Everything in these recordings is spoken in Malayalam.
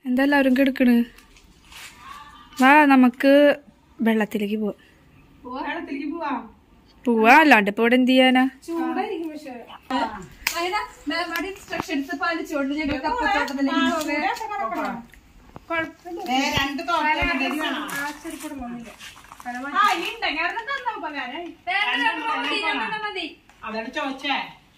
എന്താ എല്ലാവരും കിടക്കണ് വാ നമുക്ക് വെള്ളത്തിലേക്ക് പോവാം പോവാ അല്ലാണ്ട് ഇപ്പൊ ഇവിടെ എന്ത് ചെയ്യാനാ ഇൻസ്ട്രക്ഷൻസ് പാലിച്ചുകൊണ്ട് ഞങ്ങൾ കപ്പത്തോട്ടത്തിലേക്ക് പോകാൻ അതാണ് ചോദിച്ചേ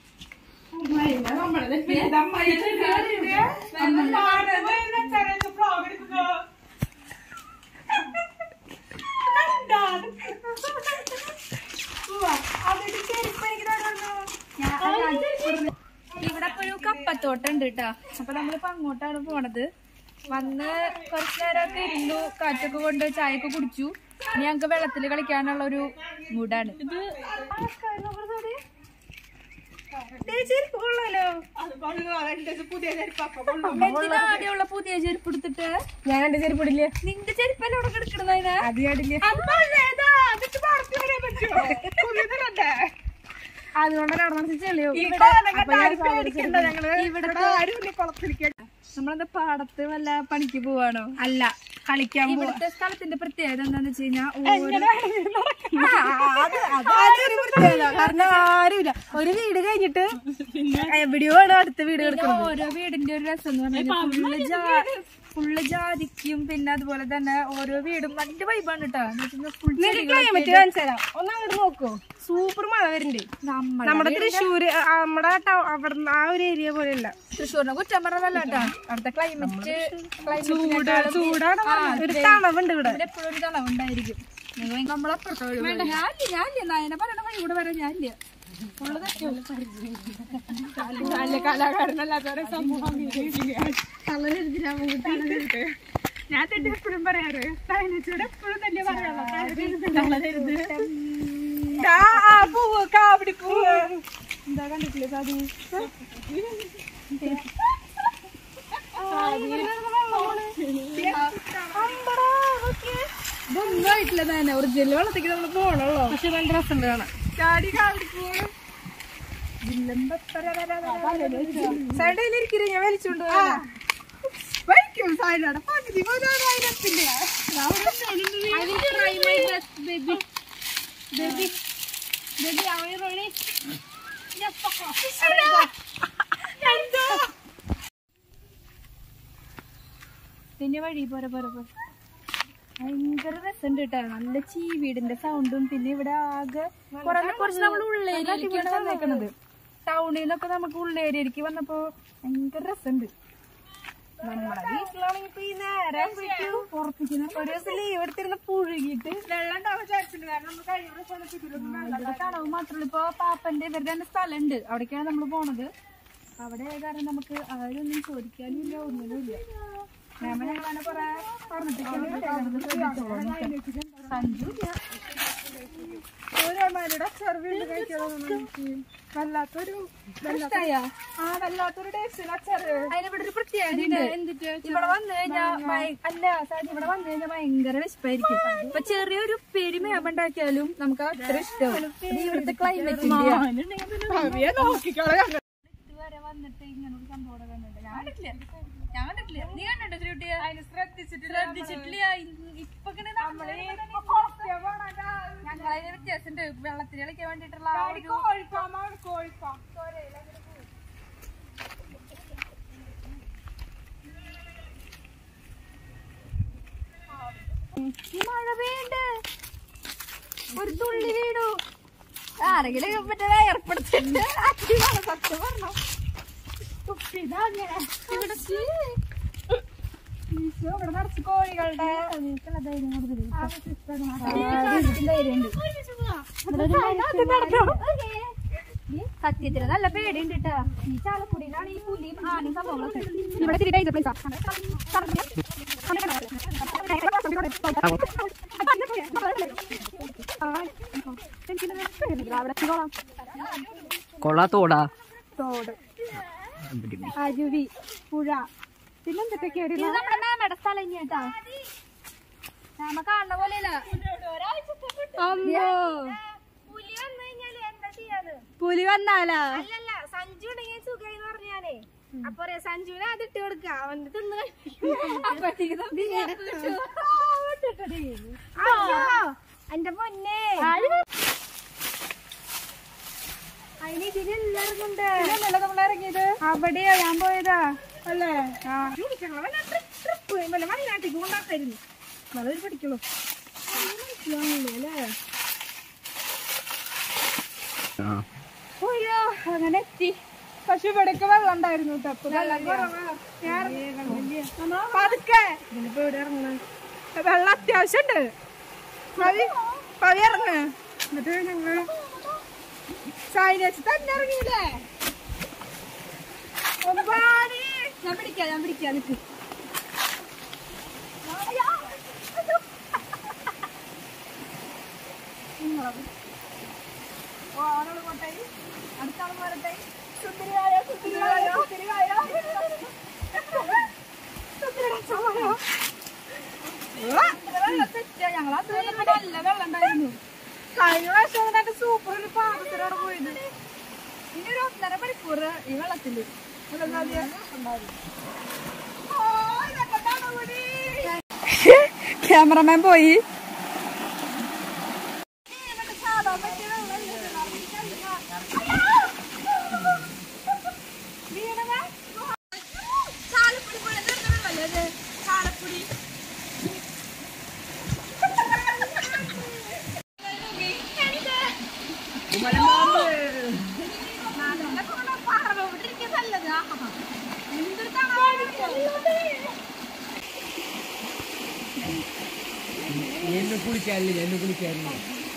ഇവിടെ ഇപ്പൊ ഒരു കപ്പത്തോട്ടം ഉണ്ട് കേട്ടാ അപ്പൊ നമ്മളിപ്പോ അങ്ങോട്ടാണ് പോണത് വന്ന് കുറച്ചു നേരമൊക്കെ ഇരുന്നു കാറ്റൊക്കെ കൊണ്ട് ചായയൊക്കെ കുടിച്ചു ഇനി ഞങ്ങക്ക് വെള്ളത്തിൽ കളിക്കാനുള്ള ഒരു മൂടാണ് ഇത് എന്തിനാ ആദ്യമുള്ള പുതിയ ചെരുപ്പ് എടുത്തിട്ട് ഞാൻ എന്റെ ചെരുപ്പിടില്ലേ നിന്റെ ചെരുപ്പല്ലേ ഇവിടെ കിടക്കണതിനാ അത് കണ്ടില്ലേ അതുകൊണ്ടാണ് അവിടെ മനസ്സിൽ ചെളിയോ നമ്മളെന്താ പാടത്ത് വല്ല പണിക്ക് പോവാണോ അല്ല കളിക്കാൻ പോ ഇവിടുത്തെ സ്ഥലത്തിന്റെ പ്രത്യേകത എന്താന്ന് വെച്ച് കഴിഞ്ഞാൽ അത് അതൊരു പ്രത്യേകത കാരണം ആരുമില്ല ഒരു വീട് കഴിഞ്ഞിട്ട് എവിടെയോ ആണ് അടുത്ത വീട് കിടക്കുന്നത് ഓരോ വീടിന്റെ ഒരു രസം എന്ന് പറഞ്ഞാൽ ഫുള്ള് ജാ ഫുള്ള് ജാതിക്കും പിന്നെ അതുപോലെ തന്നെ ഓരോ വീടും നല്ല വൈബാണ് കേട്ടോ ഫുൾ ക്ലൈമറ്റ് കാണിച്ചു തരാം ഒന്ന് അങ്ങോട്ട് നോക്കൂ സൂപ്പർ മഴ വരുന്നുണ്ട് നമ്മുടെ നമ്മുടെ തൃശ്ശൂര് ആ, നമ്മുടെ ടൗ- അവിടെ ആ ഒരു ഏരിയ പോലെയല്ല തൃശ്ശൂരിനെ കുറ്റം പറഞ്ഞല്ല കേട്ടോ അവിടുത്തെ ക്ലൈമറ്റ് ചൂടാണ് ഒരു തണവുണ്ട് ഇവിടെ എപ്പോഴും ഒരു തണവുണ്ടായിരിക്കും നമ്മളപ്പുറത്തെ വഴി പോയി. ഞാനില്ല ഞാനില്ല നായനെ പറയണ വഴി കൂടെ വരാൻ ഞാനില്ല ഫുള്ള് തെറ്റും നല്ല കലാകാരനല്ലാത്തവരെ സമൂഹം ഞാൻ തന്നെ എപ്പോഴും പറയാറ് തലനച്ചോട് എപ്പോഴും തന്നെ പറയാറുള്ളത് പൂവ് കാവടി പൂവ് എന്താ കണ്ടിട്ടില്ലേ സാധു ഇതൊന്നും ആയിട്ടില്ല തന്നെ ഒറിജിനൽ വെള്ളത്തേക്ക് നമ്മൾ പോകണല്ലോ പക്ഷെ നല്ല രസമുണ്ട് കാണാൻ ചാടി കാവടി പൂവ് സൈഡിലിരിക്കരുത് ഞാൻ വലിച്ചുകൊണ്ട് പോകാം വലിക്കും സൈഡാണ് പകുതി പോലാണ് അതിനകത്തിന്റെ പിന്നെ വഴി പോരെ പോരെ പോരെ ഭയങ്കര രസമുണ്ട് കേട്ടോ നല്ല ചീവീടിന്റെ സൗണ്ടും പിന്നെ ഇവിടെ ആകെ കുറെ കുറച്ച് നമ്മൾ ഉള്ളേരിയയിലേക്കാണ് വന്നേക്കണത് ടൗണിൽ നിന്നൊക്കെ നമുക്ക് ഉള്ളേരിയയിലേക്ക് വന്നപ്പോ ഭയങ്കര രസമുണ്ട് നമ്മുടെ വീട്ടിലാണെങ്കിൽ ഇപ്പൊ ഈ നേരം ഉറപ്പിക്കുന്ന ഒരു ദിവസം ലീവ് എടുത്തിരുന്ന് പുഴുകിയിട്ട് വെള്ളം ഉണ്ടാവാൻ ചാൻസ് ഉണ്ട് കാരണം നമ്മൾ കഴിഞ്ഞ പ്രാവശ്യം ഇവിടെ കടവ് മാത്രമല്ല ഇപ്പൊ പാപ്പന്റെ ഇവരുടെ തന്നെ സ്ഥലമുണ്ട് അവിടേക്കാണ് നമ്മൾ പോണത് അവിടെ ആയ കാരണം നമുക്ക് ആരൊന്നും ചോദിക്കാനും ഇല്ല ഒന്നിനും ഇല്ല ഞാൻ ഞങ്ങളങ്ങനെ കൊറേ പറഞ്ഞിട്ട് സഞ്ജു ഇല്ല ഓരോമാരുടെ അച്ചാർ വീണ്ടും കഴിക്കണം വല്ലാത്തൊരു ഇഷ്ടായാ? ആ വല്ലാത്തൊരു ടേസ്റ്റ് അച്ചാർ അതിനിവിടെ ഒരു പ്രത്യേകത ഉണ്ട്. ഇവിടെ വന്നു കഴിഞ്ഞാൽ അല്ല സാരി ഇവിടെ വന്നു കഴിഞ്ഞാൽ ഭയങ്കര വിശപ്പായിരിക്കും ഇപ്പൊ ചെറിയൊരു പേടി മേമ്പുണ്ടാക്കിയാലും നമുക്ക് അത്ര ഇഷ്ടമാവും ഇത് ഇവിടുത്തെ ക്ലൈമറ്റിന്റെ നോക്കിക്കോളാം ഇതുവരെ വന്നിട്ട് ഇങ്ങനെ ഒരു സംഭവം കണ്ടിട്ട് ഞാൻ കണ്ടിട്ടില്ല ഞാൻ കണ്ടിട്ടില്ല നീ കണ്ടിട്ടോ ശ്രീകുട്ടിയ ശ്രദ്ധിച്ചിട്ട് ശ്രദ്ധിച്ചിട്ടില്ല ഇപ്പൊ ഇങ്ങനെ നമ്മള് ഞങ്ങളതിന് വ്യത്യാസമുണ്ട് വെള്ളത്തിൽ കളിക്കാൻ വേണ്ടിട്ടുള്ള ആ ഒരു കോഴിഫാമാണ് കോഴിഫാം മഴ പെയ്യണ്ട് ഒരു തുള്ളി വീണു ആരെങ്കിലും മറ്റേ ഏർപ്പെടുത്തിട്ട് സത്യം പറഞ്ഞു ഇവിടെ ചീ. ഈശോ, ഇവിടെ നിറച്ച് കോഴികളുടെ സത്യത്തിന് നല്ല പേടിയുണ്ട് കേട്ടാ ഈ ചാലക്കുടിയിലാണ് ഈ പുലിയും ആനയും സംഭവങ്ങളൊക്കെ ഇവിടെ തിരി ഡേഞ്ചർ പ്ലേസാ കൊള്ളാത്തോടാ തോട് അരുവി പുഴ പിന്നെന്തൊക്കെയാണ് ഇത് നമ്മുടെ മാമയുടെ സ്ഥലം ഇനി കേട്ടാ മാമ കാണുന്ന പോലെയല്ല അമ്മോ പുലി വന്നു കഴിഞ്ഞാല് എന്താ ചെയ്യാന്ന് പുലി വന്നാലാ അല്ലല്ല സഞ്ജു ഉണ്ടെങ്കിൽ സുഖം പറഞ്ഞാലേ അപ്പൊ പറയാ സഞ്ജുവിനെ അത് ഇട്ട് കൊടുക്ക അവന്റെ തിന്ന് എന്റെ പൊന്നെ അതിന് ഇതിലെല്ലാവർക്കും ഉണ്ട് നമ്മളിറങ്ങിയത് അവിടെയാ ഞാൻ പോയതാ അല്ലേ ട്രിപ്പ് വല്ല വയനാട്ടിലേക്ക് കൊണ്ടാക്കായിരുന്നു നല്ലൊരു പഠിക്കുള്ളൂ അല്ലേ പോയോ അങ്ങനെ എത്തി പക്ഷെ ഇവിടേക്ക് വെള്ളം ഉണ്ടായിരുന്നു കേട്ടോ അപ്പൊ വെള്ളം പതുക്കെ ഇതിനിപ്പോ എവിടെ ഇറങ്ങണ വെള്ളം അത്യാവശ്യം ഉണ്ട് പവി പവി ഇറങ്ങ എന്നിട്ട് ഞങ്ങള് സൈനസ് തന്നെ ഇറങ്ങിയില്ലേ ഒന്ന് പാടി ഞാൻ പിടിക്കാം ഞാൻ പിടിക്കാം നിക്ക് ഓണോട് പോട്ടെ അടുത്താൾ പോരട്ടെ സുന്ദരിയായ സുന്ദരിയായ സുന്ദരിയായ ഞങ്ങൾ അത് നല്ല വെള്ളം ഉണ്ടായിരുന്നു കഴിഞ്ഞ പ്രാവശ്യം അതിനകത്ത് സൂപ്പർ ഒരു പാദത്തിലാണ് പോയത് ഇനി ഒരു ഒന്നര മണിക്കൂർ ഈ വെള്ളത്തില് ക്യാമറമാൻ പോയി എന്നെ കുളിക്കാറില്ല എന്നെ കുളിക്കാറില്ല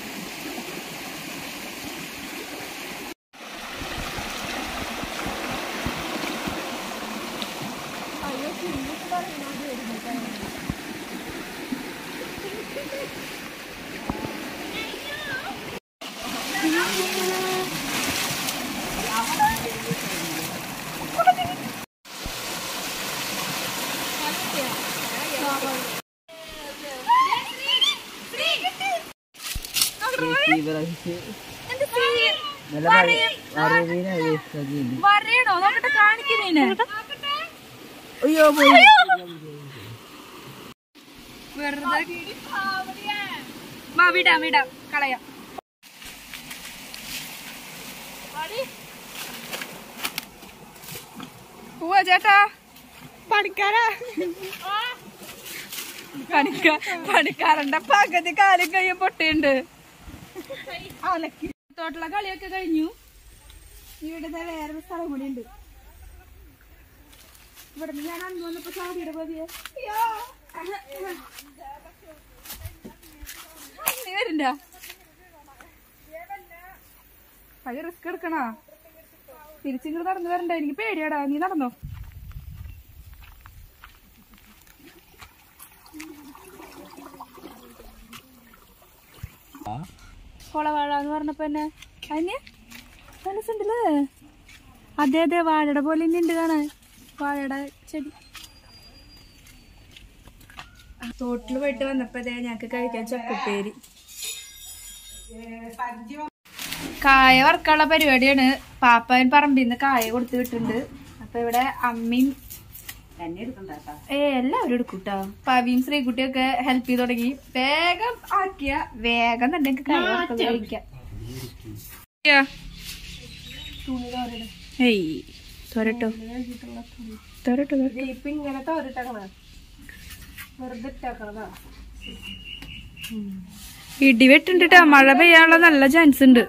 നല്ല വരവിനെ പറയണോ നോക്കട്ടെ കാണിക്കുന്നതിന് അയ്യോ പോയി വെറുതെ വാ വിടാം വിടാം കളയാം പോവാ ചേട്ടാ പണിക്കാരാ പണിക്കാ പണിക്കാരന്റെ പകുതി കാലും കയ്യും പൊട്ടിയുണ്ട് തോട്ടുള്ള കളിയൊക്കെ കഴിഞ്ഞു ഇവിടെ ദേ വേറൊരു സ്ഥലം കൂടി ഉണ്ട് ഇവിടുന്ന് ഞാൻ അന്ന് വന്നപ്പോ ചാടിയുടെ പതിയെ നീ വരണ്ട അത് റിസ്ക് എടുക്കണോ തിരിച്ചിങ്ങോട്ട് നടന്നു വരണ്ട എനിക്ക് പേടിയാടാ നീ നടന്നോ കൊളവാഴ എന്ന് പറഞ്ഞപ്പോ തന്നെ അതിന് മനസ്സുണ്ടല്ലേ അതെ അതെ വാഴയുടെ പോലെ തന്നെ ഉണ്ട് കാണാൻ വാഴയുടെ ചെടി തോട്ടിൽ പോയിട്ട് വന്നപ്പോ ദേ ഞങ്ങക്ക് കഴിക്കാൻ ചക്കുപ്പേരി കായ വറക്കാനുള്ള പരിപാടിയാണ് പാപ്പൻ പറമ്പിൽ നിന്ന് കായ കൊടുത്തു വിട്ടിട്ടുണ്ട് അപ്പൊ ഇവിടെ അമ്മയും ഏ എല്ലാവരും എടുക്കൂട്ടോ പവിയും ശ്രീകുട്ടിയും ഒക്കെ ഹെൽപ്പ് ചെയ്ത് തുടങ്ങി വേഗം ആക്കിയ വേഗം തന്നെ എനിക്ക് കായ വറുത്തത് കഴിക്കാം ഏയ് തോരട്ടോ തോരട്ടോ ഇപ്പൊ ഇങ്ങനെ തോരിട്ടേക്കണ വെറുതെ ഇട്ടേക്കണതാ ഇടി വെട്ടുണ്ട് മഴ പെയ്യാനുള്ള നല്ല ചാൻസ് ഉണ്ട്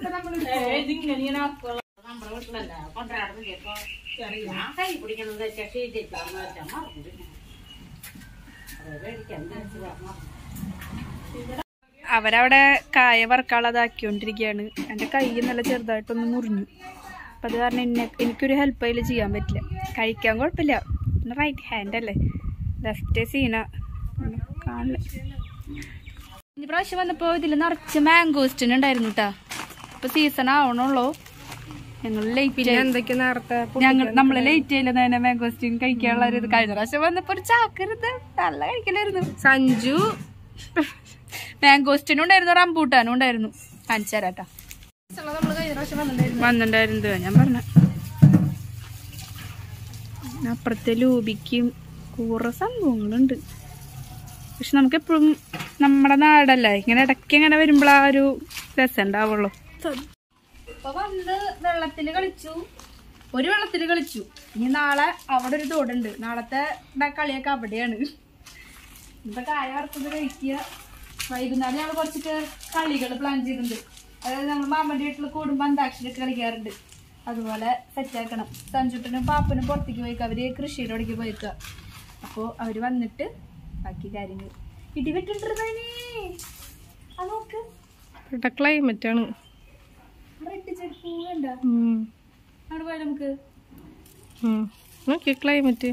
അവരവിടെ കായ വറക്കാനുള്ളതാക്കിക്കൊണ്ടിരിക്കുകയാണ് എൻ്റെ കൈ നല്ല ചെറുതായിട്ടൊന്ന് മുറിഞ്ഞു അപ്പം അത് കാരണം എന്നെ എനിക്കൊരു ഹെൽപ്പ് അതിൽ ചെയ്യാൻ പറ്റില്ല കഴിക്കാൻ കുഴപ്പമില്ല പിന്നെ റൈറ്റ് ഹാൻഡ് അല്ലേ ലെഫ്റ്റ് സീന കാണില്ല ഇനി പ്രാവശ്യം വന്നപ്പോൾ ഇതിൽ നിറച്ച് മാംഗോസ്റ്റിന് ഉണ്ടായിരുന്നു കേട്ടാ ഇപ്പൊ സീസൺ ആവണുള്ളൂ ഞങ്ങൾ ലേറ്റ് എന്തൊക്കെ നേരത്തെ ഞങ്ങൾ നമ്മള് ലേറ്റ് ആയില്ല തന്നെ മാംഗോസ്റ്റിൻ കഴിക്കാനുള്ള ഒരു ഇത് കഴിഞ്ഞ പ്രാവശ്യം വന്നപ്പോ ഒരു ചാക്കരുത് നല്ല കഴിക്കലായിരുന്നു സഞ്ജു മാംഗോസ്റ്റിനും ഉണ്ടായിരുന്നു റംബൂട്ടാനും ഉണ്ടായിരുന്നു കാണിച്ചു തരാട്ടാ നമ്മള് കഴിഞ്ഞ പ്രാവശ്യം വന്നിട്ടുണ്ടായിരുന്നു വന്നിട്ടുണ്ടായിരുന്നത് ഞാൻ പറഞ്ഞ അപ്പുറത്തെ ലൂബിക്കും കുറെ സംഭവങ്ങളുണ്ട് പക്ഷെ നമുക്ക് എപ്പോഴും നമ്മുടെ നാടല്ലേ ഇങ്ങനെ ഇടയ്ക്ക് ഇങ്ങനെ വരുമ്പോൾ ആ ഒരു രസം ഉണ്ടാവുള്ളൂ ഇപ്പൊ വന്ന് വെള്ളത്തില് കളിച്ചു ഒരു വെള്ളത്തില് കളിച്ചു ഇനി നാളെ അവിടെ ഒരു തോടുണ്ട് നാളത്തെ ഡ- കളിയൊക്കെ അവിടെയാണ് ഇപ്പൊ കായ വറുത്തത് കഴിക്കുക വൈകുന്നേരം ഞങ്ങൾ കുറച്ചൊക്കെ കളികൾ പ്ലാൻ ചെയ്തിട്ടുണ്ട് അതായത് നമ്മൾ മാമന്റെ വീട്ടിൽ കൂടുമ്പോൾ അന്താക്ഷരൊക്കെ കളിക്കാറുണ്ട് അതുപോലെ സെറ്റാക്കണം സഞ്ജുട്ടനും പാപ്പനും പുറത്തേക്ക് പോയിക്കുക അവര് കൃഷിയുടെ ഇടയ്ക്ക് പോയിക്കുക അപ്പോൾ അവര് വന്നിട്ട് ബാക്കി കാര്യങ്ങൾ ഇടിവെട്ടിട്ടുണ്ടേ അത് നോക്ക് ഇവിടെ ക്ലൈമറ്റ് ആണ് റെഡ് ചെരുപ്പ് വേണ്ട ഉം. അവിടെ പോയാൽ നമുക്ക് ഉം. നോക്കി ക്ലൈമറ്റ്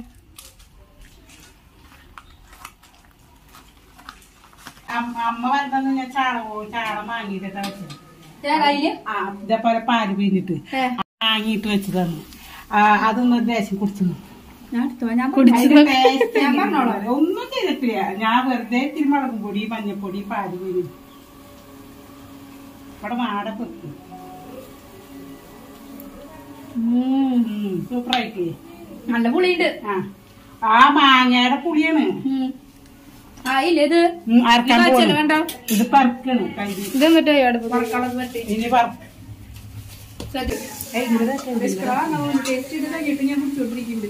അമ്മ അമ്മ വരുന്ന ഞാൻ ചാണകവും ചാണം വാങ്ങിയിട്ടാ വെച്ചത് ചേട്ടായില് ആ ഇതേപോലെ പാല് പിഴിഞ്ഞിട്ട് വാങ്ങിയിട്ട് വെച്ചതാണ് ആ അതൊന്നും ദേശം കുടിച്ചു ഞാൻ എടുത്തോ ഞാൻ അതിന്റെ taste എങ്ങനെയാണ്? ഒന്നും ചെയ്തിട്ടില്ല ഞാൻ വെറുതെ ഇത്തിരി മുളകും പൊടി മഞ്ഞപ്പൊടി പാല് പിഴിഞ്ഞു ഇവിടെ നാടൊക്കെ വെക്കും സൂപ്പറായിട്ട് നല്ല പുളിയുണ്ട് ആ ആ മാങ്ങയുടെ പുളിയാണ് ഉം. ആ ഇല്ല ഇത് ഉം, അരക്കാൻ ഇത് പോണ്. വേണ്ട ഇത് പറക്കാണ് കഴിഞ്ഞ് ഇത് എന്നിട്ട് അടുപ്പ് പറക്കളത് പറ്റി ഇനി പറ ടേസ്റ്റ് ചെയ്ത് കഴിഞ്ഞിട്ട് ഞാൻ കുടിച്ചോണ്ടിരിക്കുന്നുണ്ട്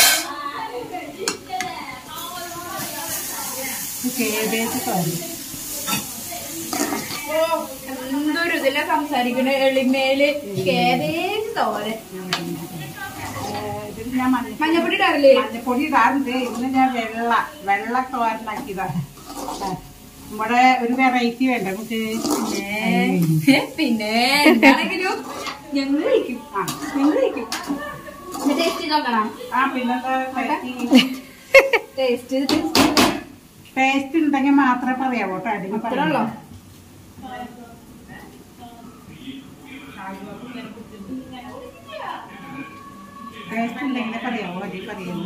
കേബേജ് കറി എന്തൊരു ഇതില സംസാരിക്കണ എളിമേല് കേബേജ് തോരൻ ഇത് ഞാൻ മഞ്ഞ മഞ്ഞപ്പൊടി ഇടാറില്ലേ മഞ്ഞപ്പൊടി ഇടാറുണ്ട് ഇന്ന് ഞാൻ വെള്ള വെള്ള തോരനാക്കിയതാണ് ആ, നമ്മുടെ ഒരു വെറൈറ്റി വേണ്ട നമുക്ക് ഏ, പിന്നെ എന്താണെങ്കിലും ഞങ്ങൾ കഴിക്കും ആ ഞങ്ങൾ കഴിക്കും ടേസ്റ്റ് നോക്കണം ആ പിന്നെന്താ ടേസ്റ്റ് ടേസ്റ്റ് ഉണ്ടെങ്കിൽ മാത്രമേ പറയാവൂ കേട്ടോ അല്ലെങ്കിൽ ഇത്രയുള്ളോ ടേസ്റ്റ് ഉണ്ടെങ്കിൽ പറയാവൂ അല്ലെങ്കിൽ പറയുള്ളൂ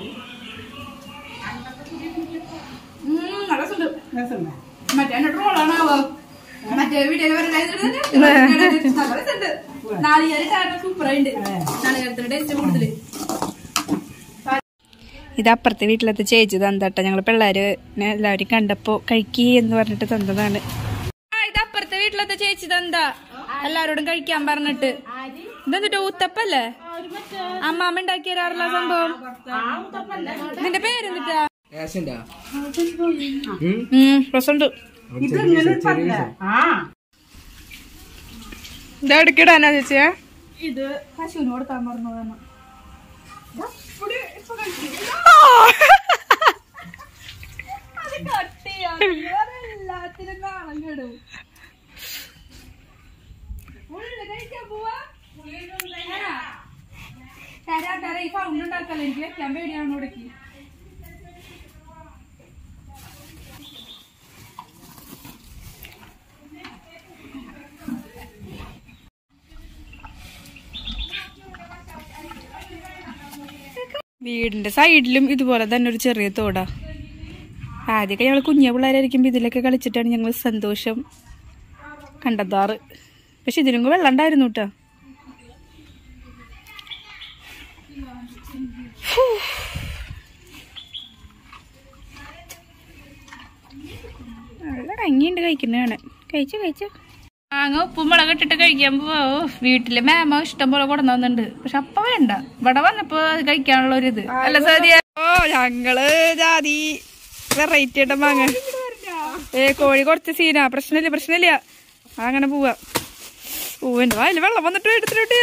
ഉം, നല്ല സുണ്ട് രസമുണ്ടോ മറ്റേ ട്രോളാണാവോ മറ്റേ വീട്ടിൽ നാളികേരം കാരണം സൂപ്പറായിട്ട് നാളികേരത്തിന്റെ ടേസ്റ്റ് കൂടുതല് ഇത് അപ്പുറത്തെ വീട്ടിലത്തെ ചേച്ചി തന്നട്ട ഞങ്ങൾ പിള്ളേര് എല്ലാവരും കണ്ടപ്പോ കഴിക്കി എന്ന് പറഞ്ഞിട്ട് തന്നതാണ് ഇത് അപ്പുറത്തെ വീട്ടിലത്തെ ചേച്ചി തന്താ എല്ലാരോടും കഴിക്കാൻ പറഞ്ഞിട്ട് ഇതെന്നിട്ട് ഊത്തപ്പല്ലേ അമ്മാമ്മ ഉണ്ടാക്കി തരാറുള്ള സംഭവം നിന്റെ പേരെന്തിട്ടാ രസമുണ്ടോ രസമുണ്ട് ഇത് ഇങ്ങനെ പറഞ്ഞ ആ ഇത് എടുക്കിടാനാ ചേച്ചിയെ ഇത് പശുവിന് കൊടുക്കാൻ പറഞ്ഞതാണ് എല്ലാത്തിനും നാളം കേടും ഈ സൗണ്ട് ഉണ്ടാക്കല്ല എനിക്ക് വെക്കാൻ പേടിയാണ് ഇവിടേക്ക് വീടിന്റെ സൈഡിലും ഇതുപോലെ തന്നെ ഒരു ചെറിയ തോടാ ആദ്യമൊക്കെ ഞങ്ങൾ കുഞ്ഞ പിള്ളേരായിരിക്കുമ്പോൾ ഇതിലൊക്കെ കളിച്ചിട്ടാണ് ഞങ്ങൾ സന്തോഷം കണ്ടെത്താറ് പക്ഷെ ഇതിനും കൂടെ വെള്ളം ഉണ്ടായിരുന്നു കേട്ടോ നല്ല ഭംഗിയുണ്ട് കഴിക്കുന്നതാണ് കഴിച്ചു കഴിച്ചു മാങ്ങ ഉപ്പും മുളക് ഇട്ടിട്ട് കഴിക്കാൻ പോവോ വീട്ടില് മേമ ഇഷ്ടം പോലെ കൊണ്ടുവന്നുണ്ട് പക്ഷെ അപ്പ വേണ്ട ഇവിടെ വന്നപ്പോ അത് കഴിക്കാനുള്ള ഒരു ഇത് അല്ല സദ്യ ഓ ഞങ്ങള് ജാതി വെറൈറ്റി ആയിട്ട് മാങ്ങ ഏ കോഴി കുറച്ച് സീനാ പ്രശ്നമില്ല പ്രശ്നമില്ല അങ്ങനെ പോവാ ഓ എന്റെ വായിൽ വെള്ളം വന്നിട്ട് എടുത്തിട്ട്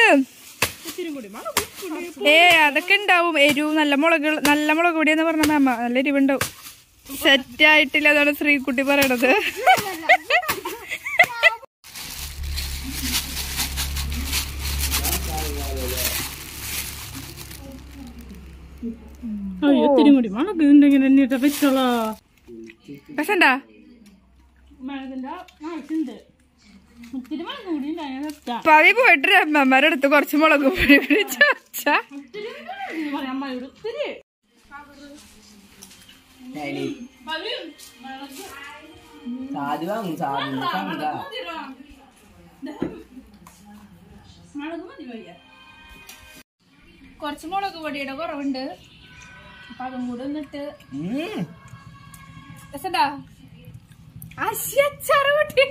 ഏ അതൊക്കെ ഉണ്ടാവും എരിവ് നല്ല മുളക് നല്ല മുളക് പൊടിയെന്ന് പറഞ്ഞ മേമ നല്ല എരിവുണ്ടാവും സെറ്റ് ആയിട്ടില്ല അതാണ് ശ്രീകുട്ടി പറയണത് അയ്യോ ഇത്തിരി കൂടി മുളക് ഉണ്ടെങ്കിൽ എന്നിട്ട് വെച്ചോളാ രസണ്ടാ പവി പോയിട്ട് അമ്മമാരുടെ അടുത്ത് കുറച്ച് മുളക് പൊടി പിടിച്ച സാധു വാങ്ങും സാധു സാധാ കുറച്ച് മുളക് പൊടിയുടെ കുറവുണ്ട് അപ്പൊ അതും കൂടെ ഒന്നിട്ട് ഉം. രസണ്ടാ അശ്ശാറ് കുട്ടി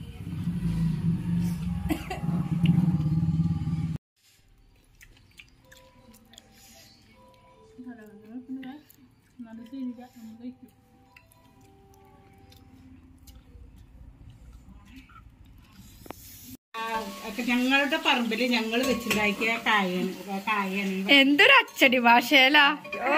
ഒക്കെ ഞങ്ങളുടെ പറമ്പില് ഞങ്ങൾ വെച്ചുണ്ടാക്കിയ കായാണ് കായാണ് ഈ എന്തൊരു അച്ചടി ഭാഷയല്ല ഓ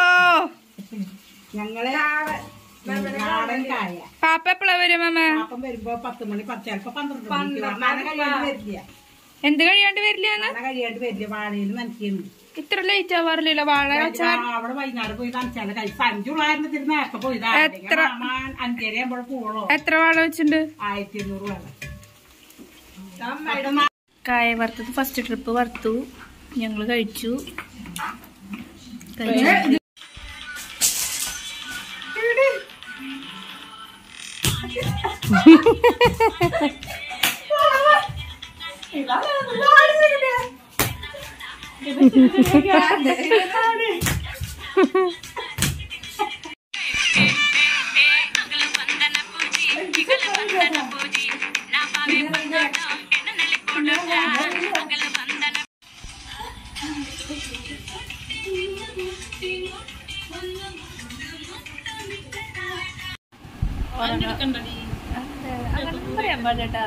ഞങ്ങള് നാടൻ കായ പാപ്പ എപ്പോഴാ വരും അമ്മ അപ്പം വരുമ്പോ പത്ത് മണി പത്ത് ചിലപ്പോ പന്ത്രണ്ട് മണിക്ക് വരും. മഴ കഴിയാണ്ട് വരില്ല എന്ത് കഴിയാണ്ട് വരില്ലെന്ന് മഴ കഴിയാണ്ട് വരില്ല വാഴയിൽ നനയ്ക്കുന്നു ഇത്ര ലേറ്റ് ആവാറില്ലല്ലോ വാഴ ആ, അവിടെ വൈകുന്നേരം പോയി നനച്ചാല് കഴിച്ച് അഞ്ചുള്ളായിരുന്നു തിരി നേരത്തെ പോയി എത്ര? അഞ്ചര ആകുമ്പോൾ പോളോ എത്ര വാഴ വെച്ചിട്ടുണ്ട് ആയിരത്തി എണ്ണൂറ് വേണം കായ വറുത്തത് ഫസ്റ്റ് ട്രിപ്പ് വറുത്തു ഞങ്ങൾ കഴിച്ചു കഴിച്ചു. അങ്ങനെ പറയാൻ പാടില്ലാട്ടാ.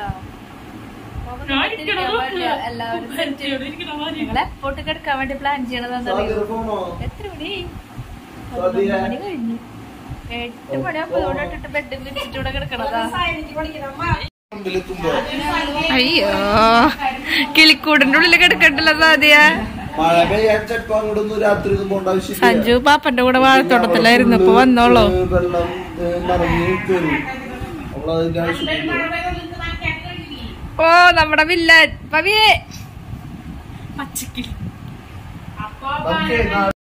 എല്ലാവരും ഞങ്ങളെ എപ്പോട്ട് കിടക്കാൻ വേണ്ടി പ്ലാൻ ചെയ്യണതാന്നറിയോ എത്ര മണി പതിനൊന്ന് മണി കഴിഞ്ഞു എട്ട് മണിയാകുമ്പോ ഇവിടെ ഇട്ടിട്ട് ബെഡ് വിരിച്ചിട്ട് ഇവിടെ കിടക്കണതാ അയ്യോ കിളിക്കൂടിന്റെ ഉള്ളിൽ കിടക്കണ്ടല്ലോ സാധ്യ മഴ പെയ്യാൻ ചിലപ്പോ അങ്ങോട്ടൊന്നും രാത്രി ഒന്നും പോകേണ്ട ആവശ്യമില്ല സഞ്ജു പാപ്പന്റെ കൂടെ വാഴത്തോട്ടത്തിലായിരുന്നു ഇപ്പൊ വന്നോളൂ ഏ, വെള്ളം ഏ, നിറഞ്ഞ് കയറും നമ്മളതിന്റെ ആവശ്യമില്ല ഓ നമ്മുടെ വില്ലൻ പവിയേ നമുക്ക് നാ-